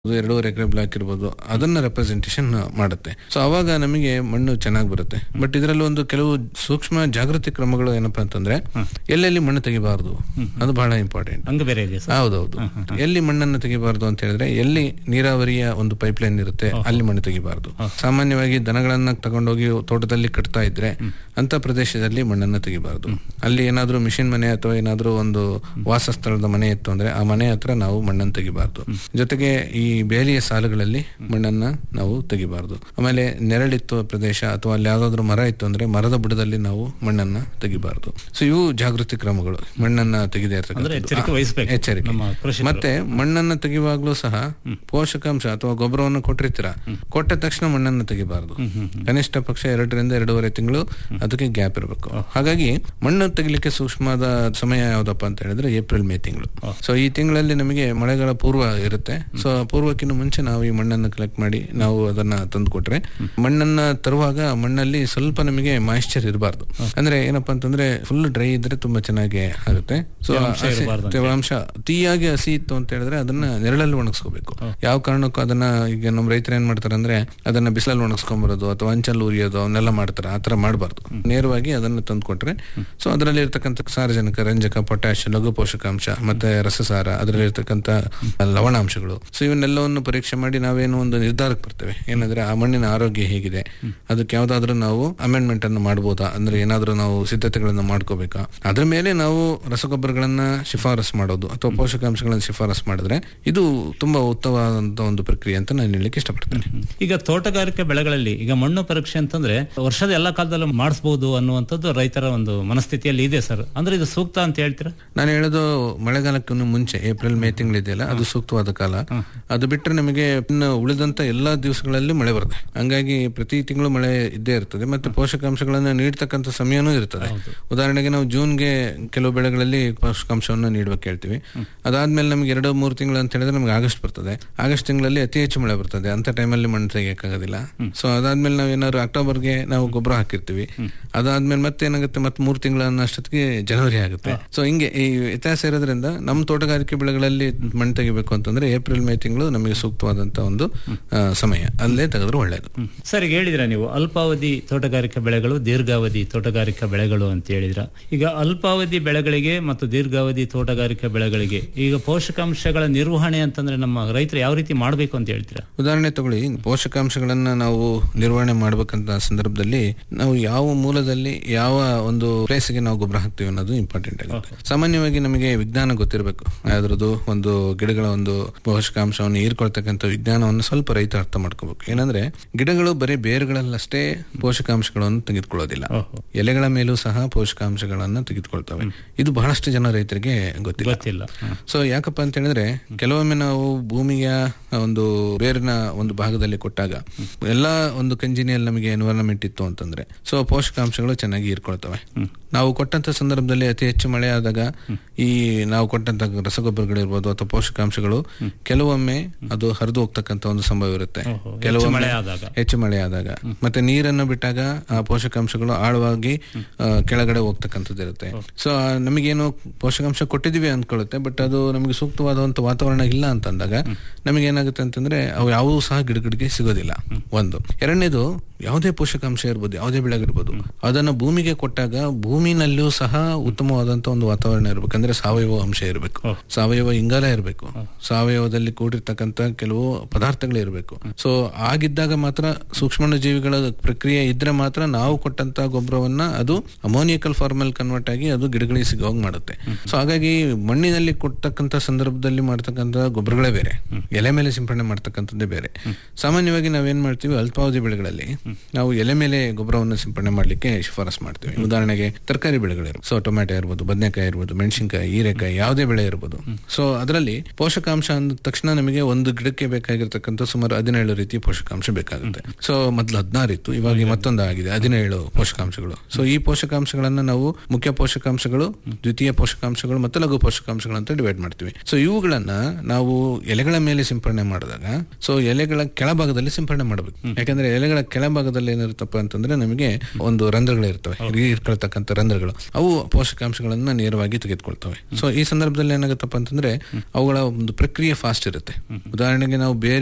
ಎರಡೂವರೆ ಎಕರೆ ಬ್ಲಾಕ್ ಇರ್ಬೋದು ಅದನ್ನ ರೆಪ್ರೆಸೆಂಟೇಷನ್ ಮಾಡುತ್ತೆ ಸೊ ಅವಾಗ ನಮಗೆ ಮಣ್ಣು ಚೆನ್ನಾಗಿ ಬರುತ್ತೆ ಬಟ್ ಇದರಲ್ಲಿ ಒಂದು ಕೆಲವು ಸೂಕ್ಷ್ಮ ಜಾಗೃತಿ ಕ್ರಮಗಳು ಏನಪ್ಪಾ ಅಂತಂದ್ರೆ ಎಲ್ಲೆಲ್ಲಿ ಮಣ್ಣು ತೆಗಿಬಾರ್ದು ಅದು ಬಹಳ ಇಂಪಾರ್ಟೆಂಟ್ ಹಂಗ ಬೇರೆ ಇದೆ ಸರ್ ಹೌದೌದು ಎಲ್ಲಿ ಮಣ್ಣನ್ನು ತೆಗಿಬಾರ್ದು ಅಂತ ಹೇಳಿದ್ರೆ ಎಲ್ಲಿ ನೀರಾವರಿಯ ಒಂದು ಪೈಪ್ ಲೈನ್ ಇರುತ್ತೆ ಅಲ್ಲಿ ಮಣ್ಣು ತೆಗಿಬಾರ್ದು ಸಾಮಾನ್ಯವಾಗಿ ದನಗಳನ್ನ ತಗೊಂಡೋಗಿ ತೋಟದಲ್ಲಿ ಕಟ್ತಾ ಇದ್ರೆ ಅಂತ ಪ್ರದೇಶದಲ್ಲಿ ಮಣ್ಣನ್ನು ತೆಗಿಬಾರ್ದು ಅಲ್ಲಿ ಏನಾದ್ರೂ ಮಿಷಿನ್ ಮನೆ ಅಥವಾ ಏನಾದ್ರೂ ಒಂದು ವಾಸಸ್ಥಳದ ಮನೆ ಇತ್ತು ಅಂದ್ರೆ ಆ ಮನೆ ಹತ್ರ ನಾವು ಮಣ್ಣನ್ನು ತೆಗಿಬಾರ್ದು ಜೊತೆಗೆ ಈ ಬೇಲಿಯ ಸಾಲುಗಳಲ್ಲಿ ಮಣ್ಣನ್ನ ನಾವು ತೆಗಿಬಾರ್ದು ಆಮೇಲೆ ನೆರಳಿತ್ತು ಪ್ರದೇಶ ಅಥವಾ ಅಲ್ಲಿ ಯಾವ್ದಾದ್ರು ಮರ ಇತ್ತು ಅಂದ್ರೆ ಮರದ ಬುಡದಲ್ಲಿ ನಾವು ಮಣ್ಣನ್ನ ತೆಗಿಬಾರ್ದು ಸೊ ಇವು ಜಾಗೃತಿ ಕ್ರಮಗಳು ಮಣ್ಣನ್ನ ತೆಗೆದೇ ಅಂದ್ರೆ ಎಚ್ಚರಿಕೆ ವಹಿಸ್ಬೇಕು ಎಚ್ಚರಿಕೆ ನಮ್ಮ ಕೃಷಿಕರು. ಮತ್ತೆ ಮಣ್ಣನ್ನ ತೆಗೆಯುವಾಗ್ಲೂ ಸಹ ಪೋಷಕಾಂಶ ಅಥವಾ ಗೊಬ್ಬರವನ್ನು ಕೊಟ್ಟಿರ್ತೀರ ಕೊಟ್ಟ ತಕ್ಷಣ ಮಣ್ಣನ್ನು ತೆಗಿಬಾರ್ದು ಕನಿಷ್ಠ ಪಕ್ಷ ಎರಡರಿಂದ ಎರಡೂವರೆ ತಿಂಗಳು ಅದಕ್ಕೆ ಗ್ಯಾಪ್ ಇರಬೇಕು ಹಾಗಾಗಿ ಮಣ್ಣು ತೆಗಿಲಿಕ್ಕೆ ಸೂಕ್ಷ್ಮವಾದ ಸಮಯ ಯಾವ್ದಪ್ಪ ಅಂತ ಹೇಳಿದ್ರೆ ಏಪ್ರಿಲ್ ಮೇ ತಿಂಗಳು ಸೊ ಈ ತಿಂಗಳಲ್ಲಿ ನಮಗೆ ಮಳೆಗಾಲ ಪೂರ್ವ ಇರುತ್ತೆ ಸೊ ಪೂರ್ವಕ್ಕಿಂತ ಮುಂಚೆ ನಾವು ಈ ಮಣ್ಣನ್ನು ಕಲೆಕ್ಟ್ ಮಾಡಿ ನಾವು ಅದನ್ನ ತಂದು ಕೊಟ್ರೆ ಮಣ್ಣನ್ನ ತರುವಾಗ ಮಣ್ಣಲ್ಲಿ ಸ್ವಲ್ಪ ನಮಗೆ ಮಾಯಿಶ್ಚರ್ ಇರಬಾರ್ದು ಅಂದ್ರೆ ಏನಪ್ಪಾ ಅಂತಂದ್ರೆ ಫುಲ್ ಡ್ರೈ ಇದ್ರೆ ತುಂಬಾ ಚೆನ್ನಾಗಿ ಆಗುತ್ತೆ ಸೊ ತೇವಾಂಶ ಇರ್ಬಾರ್ದು ಅಂತ ತೇವಾಂಶ ಅತಿಯಾಗಿ ಹಸಿ ಇತ್ತು ಅಂತ ಹೇಳಿದ್ರೆ ಅದನ್ನ ನೆರಳಲ್ಲಿ ಒಣಗಿಸ್ಕೋಬೇಕು ಯಾವ ಕಾರಣಕ್ಕೂ ಅದನ್ನ ಈಗ ನಮ್ಮ ರೈತರು ಏನ್ ಮಾಡ್ತಾರೆ ಅಂದ್ರೆ ಅದನ್ನ ಬಿಸಿಲಲ್ಲಿ ಒಣಗಿಸ್ಕೊಂಬರೋದು ಅಥವಾ ಅಂಚಲ್ಲಿ ಉರಿಯೋದು ಅವನ್ನೆಲ್ಲ ಮಾಡ್ತಾರೆ ಆತರ ಮಾಡಬಾರ್ದು ನೇರವಾಗಿ ಅದನ್ನ ತಂದು ಕೊಟ್ರೆ ಸೊ ಅದರಲ್ಲಿ ಇರ್ತಕ್ಕಂಥ ಸಾರಜನಕ ರಂಜಕ ಪೊಟ್ಯಾಶ್ ಲಘು ಪೋಷಕಾಂಶ ಮತ್ತೆ ರಸಸಾರ ಅದರಲ್ಲಿ ಇರ್ತಕ್ಕಂಥ ಲವಣಾಂಶಗಳು ಸೊ ಇವನ್ನೆಲ್ಲವನ್ನು ಪರೀಕ್ಷೆ ಮಾಡಿ ನಾವೇನು ಒಂದು ನಿರ್ಧಾರಕ್ಕೆ ಬರ್ತೇವೆ ಏನಂದ್ರೆ ಆ ಮಣ್ಣಿನ ಆರೋಗ್ಯ ಹೇಗಿದೆ ಅದಕ್ಕೆ ಯಾವ್ದಾದ್ರು ನಾವು ಅಮೆಂಡ್ಮೆಂಟ್ ಅನ್ನು ಮಾಡಬಹುದಾ ಅಂದ್ರೆ ಏನಾದ್ರೂ ನಾವು ಸಿದ್ಧತೆಗಳನ್ನ ಮಾಡ್ಕೋಬೇಕಾ ಅದ್ರ ಮೇಲೆ ನಾವು ರಸಗೊಬ್ಬರಗಳನ್ನ ಶಿಫಾರಸ್ ಮಾಡೋದು ಅಥವಾ ಪೋಷಕಾಂಶಗಳನ್ನ ಶಿಫಾರಸ್ ಮಾಡಿದ್ರೆ ಇದು ತುಂಬಾ ಉತ್ತಮವಾದಂತ ಒಂದು ಪ್ರಕ್ರಿಯೆ ಅಂತ ನಾನು ಹೇಳಲಿಕ್ಕೆ ಇಷ್ಟಪಡ್ತೇನೆ ಈಗ ತೋಟಗಾರಿಕೆ ಬೆಳೆಗಳಲ್ಲಿ ಈಗ ಮಣ್ಣು ಪರೀಕ್ಷೆ ಅಂತಂದ್ರೆ ವರ್ಷದ ಎಲ್ಲ ಕಾಲದಲ್ಲೂ ಮಾಡಿಸಬಹುದು ಅನ್ನುವಂಥದ್ದು ರೈತರ ಒಂದು ಮನಸ್ಥಿತಿಯಲ್ಲಿ ಇದೆ ಸರ್ ಅಂದ್ರೆ ಇದು ಸೂಕ್ತ ಅಂತ ಹೇಳ್ತೀರಾ ನಾನು ಹೇಳೋದು ಮಳೆಗಾಲಕ್ಕೂ ಮುಂಚೆ ಏಪ್ರಿಲ್ ಮೇ ತಿಂಗಳಿದೆಯಲ್ಲ ಅದು ಸೂಕ್ತವಾದ ಕಾಲ ಅದು ಬಿಟ್ಟರೆ ನಮಗೆ ಇನ್ನು ಉಳಿದಂತ ಎಲ್ಲಾ ದಿವಸಗಳಲ್ಲಿ ಮಳೆ ಬರುತ್ತೆ ಹಂಗಾಗಿ ಪ್ರತಿ ತಿಂಗಳು ಮಳೆ ಇದ್ದೇ ಇರ್ತದೆ ಮತ್ತೆ ಪೋಷಕಾಂಶಗಳನ್ನ ನೀಡ್ತಕ್ಕಂಥ ಸಮಯನೂ ಇರ್ತದೆ ಉದಾಹರಣೆಗೆ ನಾವು ಜೂನ್ಗೆ ಕೆಲವು ಬೆಳೆಗಳಲ್ಲಿ ಪೋಷಕಾಂಶವನ್ನು ನೀಡ್ಬೇಕು ಹೇಳ್ತೀವಿ ಅದಾದ್ಮೇಲೆ ನಮ್ಗೆ ಎರಡು ಮೂರು ತಿಂಗಳು ಅಂತ ಹೇಳಿದ್ರೆ ನಮ್ಗೆ ಆಗಸ್ಟ್ ಬರ್ತದೆ ಆಗಸ್ಟ್ ತಿಂಗಳಲ್ಲಿ ಅತಿ ಹೆಚ್ಚು ಮಳೆ ಬರ್ತದೆ ಅಂತ ಟೈಮಲ್ಲಿ ಮಣ್ಣು ತೆಗಿಯಕ್ಕಾಗೋದಿಲ್ಲ ಸೊ ಅದಾದ್ಮೇಲೆ ನಾವು ಏನಾದ್ರು ಅಕ್ಟೋಬರ್ಗೆ ನಾವು ಗೊಬ್ಬರ ಹಾಕಿರ್ತೀವಿ ಅದಾದ್ಮೇಲೆ ಮತ್ತೆ ಏನಾಗುತ್ತೆ ಮತ್ತೆ ಮೂರು ತಿಂಗಳ ಅಷ್ಟೊತ್ತಿಗೆ ಜನವರಿ ಆಗುತ್ತೆ ಸೊ ಹಿಂಗೆ ಈ ವ್ಯತ್ಯಾಸ ಇರೋದ್ರಿಂದ ನಮ್ಮ ತೋಟಗಾರಿಕೆ ಬೆಳೆಗಳಲ್ಲಿ ಮಣ್ಣು ತೆಗಿಬೇಕು ಅಂತಂದ್ರೆ ಏಪ್ರಿಲ್ ಮೇ ತಿಂಗಳು ನಮಗೆ ಸೂಕ್ತವಾದಂತ ಒಂದು ಆ, ಸಮಯ ಅಲ್ಲೇ ತೆಗೆದ್ರೆ ಒಳ್ಳೇದು ಸರ್ ಈಗ ಹೇಳಿದ್ರ ನೀವು ಅಲ್ಪಾವಧಿ ತೋಟಗಾರಿಕಾ ಬೆಳೆಗಳು ದೀರ್ಘಾವಧಿ ತೋಟಗಾರಿಕಾ ಬೆಳೆಗಳು ಅಂತ ಹೇಳಿದ್ರ ಈಗ ಅಲ್ಪಾವಧಿ ಬೆಳೆಗಳಿಗೆ ಮತ್ತು ದೀರ್ಘಾವಧಿ ತೋಟಗಾರಿಕಾ ಬೆಳೆಗಳಿಗೆ ಈಗ ಪೋಷಕಾಂಶಗಳ ನಿರ್ವಹಣೆ ಅಂತಂದ್ರೆ ನಮ್ಮ ರೈತರು ಯಾವ ರೀತಿ ಮಾಡಬೇಕು ಅಂತ ಹೇಳ್ತೀರಾ ಉದಾಹರಣೆ ತಗೊಳ್ಳಿ ಪೋಷಕಾಂಶಗಳನ್ನ ನಾವು ನಿರ್ವಹಣೆ ಮಾಡ್ಬೇಕಂತ ಸಂದರ್ಭದಲ್ಲಿ ನಾವು ಯಾವ ಮೂಲದಲ್ಲಿ ಯಾವ ಒಂದು ಪ್ಲೇಸ್ಗೆ ನಾವು ಗೊಬ್ಬರ ಹಾಕ್ತೀವಿ ಅನ್ನೋದು ಇಂಪಾರ್ಟೆಂಟ್ ಆಗುತ್ತೆ ಸಾಮಾನ್ಯವಾಗಿ ನಮಗೆ ವಿಜ್ಞಾನ ಗೊತ್ತಿರಬೇಕು ಅದ್ರದ್ದು ಒಂದು ಗಿಡಗಳ ಒಂದು ಪೋಷಕಾಂಶವನ್ನು ಹೀರ್ಕೊಳ್ತಕ್ಕಂಥ ವಿಜ್ಞಾನವನ್ನು ಸ್ವಲ್ಪ ರೈತ ಅರ್ಥ ಮಾಡ್ಕೋಬೇಕು ಏನಂದ್ರೆ ಗಿಡಗಳು ಬರೀ ಬೇರುಗಳಲ್ಲಷ್ಟೇ ಪೋಷಕಾಂಶಗಳನ್ನು ತೆಗೆದುಕೊಳ್ಳೋದಿಲ್ಲ ಎಲೆಗಳ ಮೇಲೂ ಸಹ ಪೋಷಕಾಂಶಗಳನ್ನ ತೆಗೆದುಕೊಳ್ತವೆ ಇದು ಬಹಳಷ್ಟು ಜನ ರೈತರಿಗೆ ಗೊತ್ತಿಲ್ಲ ಗೊತ್ತಿಲ್ಲ ಹ್ಮ್. ಸೊ ಯಾಕಪ್ಪ ಅಂತ ಹೇಳಿದ್ರೆ ಕೆಲವೊಮ್ಮೆ ನಾವು ಭೂಮಿಯ ಒಂದು ಬೇರಿನ ಒಂದು ಭಾಗದಲ್ಲಿ ಕೊಟ್ಟಾಗ ಎಲ್ಲಾ ಒಂದು ಕಂಜಿನಿಯಲ್ಲಿ ನಮಗೆ ಎನ್ವೈರನ್ಮೆಂಟ್ ಇತ್ತು ಅಂತಂದ್ರೆ ಸೊ ಪೋಷಕಾಂಶಗಳು ಚೆನ್ನಾಗಿ ಹೀರ್ಕೊಳ್ತವೆ ನಾವು ಕೊಟ್ಟಂತ ಸಂದರ್ಭದಲ್ಲಿ ಅತಿ ಹೆಚ್ಚು ಮಳೆ ಆದಾಗ ಈ ನಾವು ಕೊಟ್ಟಂತ ರಸಗೊಬ್ಬರಗಳಿರ್ಬೋದು ಅಥವಾ ಪೋಷಕಾಂಶಗಳು ಕೆಲವೊಮ್ಮೆ ಅದು ಹರಿದು ಹೋಗ್ತಕ್ಕಂತ ಒಂದು ಸಂಭವ ಇರುತ್ತೆ ಓಹೋ, ಹೆಚ್ಚು ಕೆಲವೊಮ್ಮೆ ಮಳೆ ಆದಾಗ ಹೆಚ್ಚು ಮಳೆ ಆದಾಗ ಮತ್ತೆ ನೀರನ್ನು ಬಿಟ್ಟಾಗ ಆ ಪೋಷಕಾಂಶಗಳು ಆಳವಾಗಿ ಆ, ಕೆಳಗಡೆ ಹೋಗ್ತಕ್ಕಂಥದ್ದು ಇರುತ್ತೆ ಸೊ ನಮಗೇನು ಪೋಷಕಾಂಶ ಕೊಟ್ಟಿದೀವಿ ಅಂದ್ಕೊಳ್ಳುತ್ತೆ ಬಟ್ ಅದು ನಮಗೆ ಸೂಕ್ತವಾದಂತ ವಾತಾವರಣ ಇಲ್ಲ ಅಂತಂದಾಗ ನಮಗೆ ಏನಾಗುತ್ತೆ ಅಂತಂದ್ರೆ ಅವು ಯಾವುವು ಸಹ ಗಿಡಗಳಿಗೆ ಸಿಗೋದಿಲ್ಲ ಒಂದು ಎರಡನೇದು ಯಾವುದೇ ಪೋಷಕಾಂಶ ಇರ್ಬೋದು ಯಾವುದೇ ಬೆಳೆಗಿರ್ಬೋದು ಅದನ್ನ ಭೂಮಿಗೆ ಕೊಟ್ಟಾಗ ಭೂಮಿನಲ್ಲೂ ಸಹ ಉತ್ತಮವಾದಂತ ಒಂದು ವಾತಾವರಣ ಇರಬೇಕು ಅಂದ್ರೆ ಸಾವಯವ ಅಂಶ ಇರಬೇಕು ಸಾವಯವ ಇಂಗಾಲ ಇರಬೇಕು ಸಾವಯವದಲ್ಲಿ ಕೂಡಿರ್ತಕ್ಕಂಥ ಕೆಲವು ಪದಾರ್ಥಗಳು ಇರಬೇಕು ಸೊ ಆಗಿದ್ದಾಗ ಮಾತ್ರ ಸೂಕ್ಷ್ಮಾಣು ಜೀವಿಗಳ ಪ್ರಕ್ರಿಯೆ ಇದ್ರೆ ಮಾತ್ರ ನಾವು ಕೊಟ್ಟಂತ ಗೊಬ್ಬರವನ್ನ ಅದು ಅಮೋನಿಯಕಲ್ ಫಾರ್ಮಲ್ ಕನ್ವರ್ಟ್ ಆಗಿ ಅದು ಗಿಡಗಳಿಗೆ ಸಿಗೋಗ್ ಮಾಡುತ್ತೆ ಸೊ ಹಾಗಾಗಿ ಮಣ್ಣಿನಲ್ಲಿ ಕೊಡ್ತಕ್ಕಂಥ ಸಂದರ್ಭದಲ್ಲಿ ಮಾಡ್ತಕ್ಕಂಥ ಗೊಬ್ಬರಗಳೇ ಬೇರೆ ಎಲೆ ಮೇಲೆ ಸಿಂಪಡಣೆ ಮಾಡ್ತಕ್ಕಂಥದ್ದೇ ಬೇರೆ ಸಾಮಾನ್ಯವಾಗಿ ನಾವೇನ್ ಮಾಡ್ತೀವಿ ಅಲ್ಪಾವಧಿ ಬೆಳೆಗಳಲ್ಲಿ ನಾವು ಎಲೆ ಮೇಲೆ ಗೊಬ್ಬರವನ್ನು ಸಿಂಪಡಣೆ ಮಾಡ್ಲಿಕ್ಕೆ ಶಿಫಾರಸ್ ಮಾಡ್ತೀವಿ ಉದಾಹರಣೆಗೆ ತರಕಾರಿ ಬೆಳೆಗಳಿರ್ಬೋದು ಸೊ ಟೊಮ್ಯಾಟೊ ಇರ್ಬೋದು ಬದನೆಕಾಯಿ ಇರ್ಬೋದು ಮೆಣಸಿನಕಾಯಿ ಹೀರೆಕಾಯಿ ಯಾವುದೇ ಬೆಳೆ ಇರ್ಬೋದು ಸೊ ಅದರಲ್ಲಿ ಪೋಷಕಾಂಶ ಅಂದ ತಕ್ಷಣ ನಮಗೆ ಒಂದು ಗಿಡಕ್ಕೆ ಬೇಕಾಗಿರ್ತಕ್ಕಂಥ ಸುಮಾರು ಹದಿನೇಳು ರೀತಿಯ ಪೋಷಕಾಂಶ ಬೇಕಾಗುತ್ತೆ ಸೊ ಮೊದಲು ಹದಿನಾರು ಇತ್ತು ಇವಾಗ ಮತ್ತೊಂದು ಆಗಿದೆ ಹದಿನೇಳು ಪೋಷಕಾಂಶಗಳು ಸೊ ಈ ಪೋಷಕಾಂಶಗಳನ್ನ ನಾವು ಮುಖ್ಯ ಪೋಷಕಾಂಶಗಳು ದ್ವಿತೀಯ ಪೋಷಕಾಂಶಗಳು ಮತ್ತು ಲಘು ಪೋಷಕಾಂಶಗಳು ಅಂತ ಡಿವೈಡ್ ಮಾಡ್ತೀವಿ ಸೊ ಇವುಗಳನ್ನ ನಾವು ಎಲೆಗಳ ಮೇಲೆ ಸಿಂಪಡಣೆ ಮಾಡಿದಾಗ ಸೊ ಎಲೆಗಳ ಕೆಳಭಾಗದಲ್ಲಿ ಸಿಂಪಡಣೆ ಮಾಡಬೇಕು ಯಾಕಂದ್ರೆ ಎಲೆಗಳ ಕೆಳಭಾಗದಲ್ಲಿ ಏನಿರುತ್ತಪ್ಪ ಅಂತಂದ್ರೆ ನಮಗೆ ಒಂದು ರಂಧ್ರಗಳು ಇರ್ತವೆ ಇಟ್ಕೊಳ್ತಕ್ಕಂಥ ರಂಧ್ರಗಳು ಅವು ಪೋಷಕಾಂಶಗಳನ್ನ ನೇರವಾಗಿ ತೆಗೆದುಕೊಳ್ತವೆ ಸೊ ಈ ಸಂದರ್ಭದಲ್ಲಿ ಏನಾಗುತ್ತಪ್ಪ ಅಂತಂದ್ರೆ ಅವುಗಳ ಒಂದು ಪ್ರಕ್ರಿಯೆ ಫಾಸ್ಟ್ ಇರುತ್ತೆ ಉದಾಹರಣೆಗೆ ನಾವು ಬೇರೆ